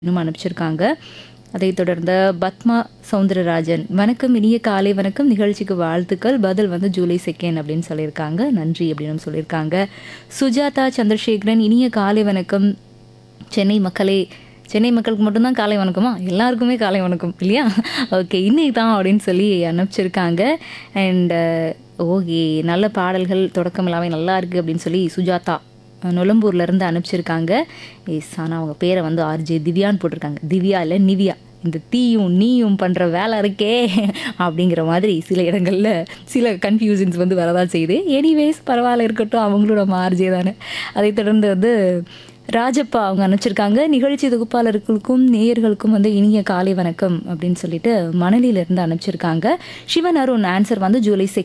இன்னும் அனுப்பிச்சிருக்காங்க அதைத் தொடர்ந்து பத்மா சவுந்தரராஜன் வணக்கம் இனிய காலை வணக்கம் நிகழ்ச்சிக்கு வாழ்த்துக்கள் பதில் வந்து ஜூலை செகண்ட் அப்படின்னு சொல்லியிருக்காங்க நன்றி அப்படின்னு சொல்லியிருக்காங்க சுஜாதா சந்திரசேகரன் இனிய காலை வணக்கம் சென்னை மக்களே சென்னை மக்களுக்கு மட்டும்தான் காலை வணக்கமா எல்லாருக்குமே காலை வணக்கம் இல்லையா ஓகே இன்னைக்கு தான் அப்படின்னு சொல்லி அனுப்பிச்சிருக்காங்க அண்ட் ஓகே நல்ல பாடல்கள் தொடக்கம் எல்லாமே நல்லா இருக்குது அப்படின்னு சொல்லி சுஜாதா நுளம்பூர்ல இருந்து அனுப்பிச்சிருக்காங்க எஸ் ஆனால் அவங்க பேரை வந்து ஆர்ஜே திவ்யான்னு போட்டிருக்காங்க திவ்யா இல்லை நிவ்யா இந்த தீயும் நீயும் பண்ணுற வேலை இருக்கே அப்படிங்கிற மாதிரி சில இடங்களில் சில கன்ஃபியூஷன்ஸ் வந்து வரதான் செய்யுது எனிவேஸ் பரவாயில்ல இருக்கட்டும் அவங்களோட ஆர்ஜே தானே அதைத் தொடர்ந்து வந்து ராஜப்பா அவங்க அனுப்பிச்சிருக்காங்க நிகழ்ச்சி தொகுப்பாளர்களுக்கும் நேயர்களுக்கும் வந்து இனிய காலை வணக்கம் அப்படின்னு சொல்லிட்டு மணலியிலிருந்து அனுப்பிச்சிருக்காங்க சிவன் அருண் ஆன்சர் வந்து ஜூலை